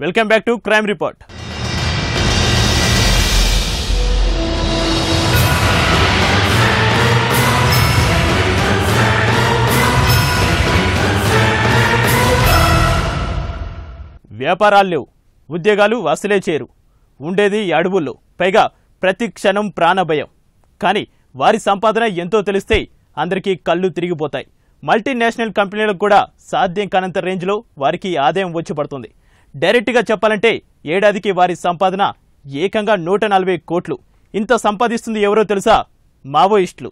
welcome back to crime report వ్యాపారాలు లేవు ఉద్యోగాలు వసలే చేరు ఉండేది ఈ అడవుల్లో పైగా ప్రతి క్షణం ప్రాణభయం కానీ వారి సంపాదన ఎంతో తెలిస్తే అందరికీ కళ్ళు తిరిగిపోతాయి మల్టీనేషనల్ కంపెనీలకు కూడా సాధ్యం కానంత రేంజ్లో వారికి ఆదాయం వచ్చి పడుతుంది డైరెక్ట్గా చెప్పాలంటే ఏడాదికి వారి సంపాదన ఏకంగా నూట నలభై కోట్లు ఇంత సంపాదిస్తుంది ఎవరో తెలుసా మావోయిస్టులు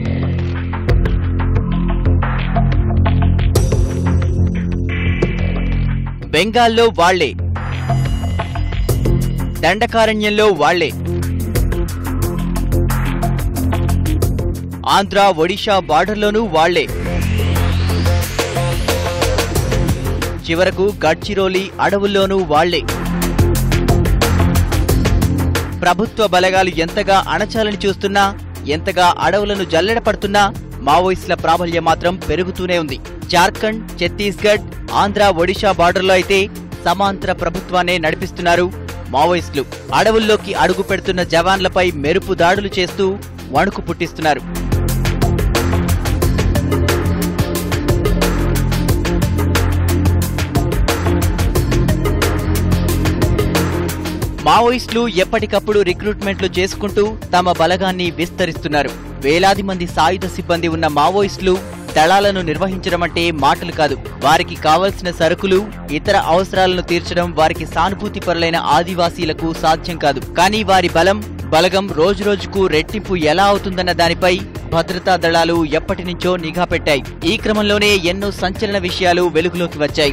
బెంగాల్లో వాళ్లే దండకారణ్యంలో వాళ్లే ఆంధ్ర ఒడిషా బార్డర్లోనూ వాళ్లే చివరకు గడ్చిరోలి అడవుల్లోనూ వాళ్లే ప్రభుత్వ బలగాలు ఎంతగా అణచాలని చూస్తున్నా ఎంతగా అడవులను జల్లెడపడుతున్నా మావోయిస్టుల ప్రాబల్యం మాత్రం పెరుగుతూనే ఉంది జార్ఖండ్ ఛత్తీస్గఢ్ ఆంధ్ర ఒడిషా బార్డర్లో అయితే సమాంతర ప్రభుత్వాన్నే నడిపిస్తున్నారు మావోయిస్టులు అడవుల్లోకి అడుగు పెడుతున్న జవాన్లపై మెరుపు దాడులు చేస్తూ వణుకు పుట్టిస్తున్నారు మావోయిస్టులు ఎప్పటికప్పుడు రిక్రూట్మెంట్లు చేసుకుంటూ తమ బలగాన్ని విస్తరిస్తున్నారు వేలాది మంది సాయుధ సిబ్బంది ఉన్న మావోయిస్టులు దళాలను నిర్వహించడం అంటే మాటలు కాదు వారికి కావలసిన సరుకులు ఇతర అవసరాలను తీర్చడం వారికి సానుభూతి పరులైన ఆదివాసీలకు సాధ్యం కాదు కానీ వారి బలం బలగం రోజురోజుకు రెట్టింపు ఎలా అవుతుందన్న దానిపై భద్రతా దళాలు ఎప్పటి నుంచో నిఘా పెట్టాయి ఈ క్రమంలోనే ఎన్నో సంచలన విషయాలు వెలుగులోకి వచ్చాయి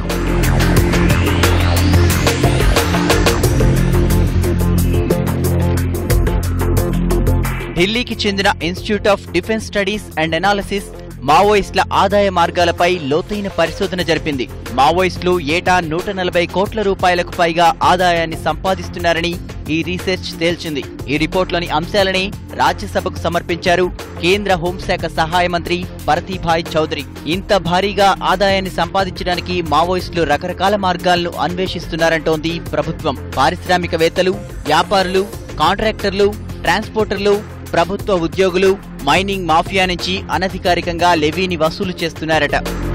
ఢిల్లీకి చెందిన institute of defence studies and analysis మావోయిస్టుల ఆదాయ మార్గాలపై లోతైన పరిశోధన జరిపింది మావోయిస్టులు ఏటా నూట నలభై కోట్ల రూపాయలకు పైగా ఆదాయాన్ని సంపాదిస్తున్నారని ఈ రీసెర్చ్ తేల్చింది ఈ రిపోర్ట్లోని అంశాలని రాజ్యసభకు సమర్పించారు కేంద్ర హోంశాఖ సహాయ మంత్రి భరతీభాయ్ చౌదరి ఇంత భారీగా ఆదాయాన్ని సంపాదించడానికి మావోయిస్టులు రకరకాల మార్గాలను అన్వేషిస్తున్నారంటోంది ప్రభుత్వం పారిశ్రామికవేత్తలు వ్యాపారులు కాంట్రాక్టర్లు ట్రాన్స్పోర్టర్లు ప్రభుత్వ ఉద్యోగులు మైనింగ్ మాఫియా నుంచి అనధికారికంగా లెవీని వసూలు చేస్తున్నారట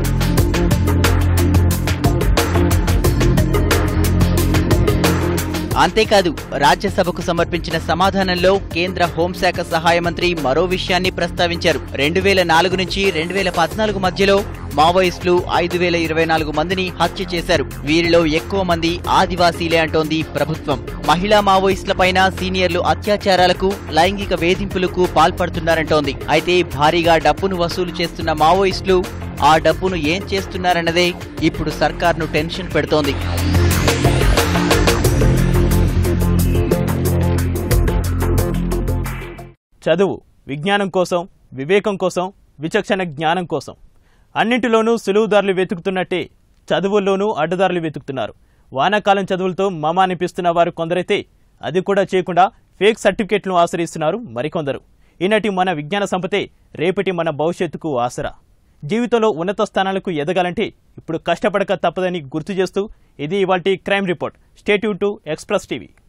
అంతేకాదు రాజ్యసభకు సమర్పించిన సమాధానంలో కేంద్ర హోంశాఖ సహాయ మంత్రి మరో విషయాన్ని ప్రస్తావించారు రెండు వేల నాలుగు నుంచి రెండు వేల పద్నాలుగు మధ్యలో మావోయిస్టులు ఐదు వేల ఇరవై నాలుగు మందిని హత్య చేశారు వీరిలో ఎక్కువ మంది ఆదివాసీలే అంటోంది ప్రభుత్వం మహిళా మావోయిస్టులపైన సీనియర్లు అత్యాచారాలకు లైంగిక వేధింపులకు పాల్పడుతున్నారంటోంది అయితే భారీగా డబ్బును వసూలు చేస్తున్న మావోయిస్టులు ఆ డబ్బును ఏం చేస్తున్నారన్నదే ఇప్పుడు సర్కార్ను టెన్షన్ పెడుతోంది చదువు విజ్ఞానం కోసం వివేకం కోసం విచక్షణ జ్ఞానం కోసం అన్నింటిలోనూ సులువుదారులు వెతుకుతున్నట్టే చదువుల్లోనూ అడ్డదారులు వెతుకుతున్నారు వానాకాలం చదువులతో మమ అనిపిస్తున్న వారు కొందరైతే అది కూడా చేయకుండా ఫేక్ సర్టిఫికెట్లను ఆశ్రయిస్తున్నారు మరికొందరు ఈనాటి మన విజ్ఞాన సంపతే రేపటి మన భవిష్యత్తుకు ఆసరా జీవితంలో ఉన్నత స్థానాలకు ఎదగాలంటే ఇప్పుడు కష్టపడక తప్పదని గుర్తు చేస్తూ ఇది ఇవాల్టి crime report stay tuned to Express TV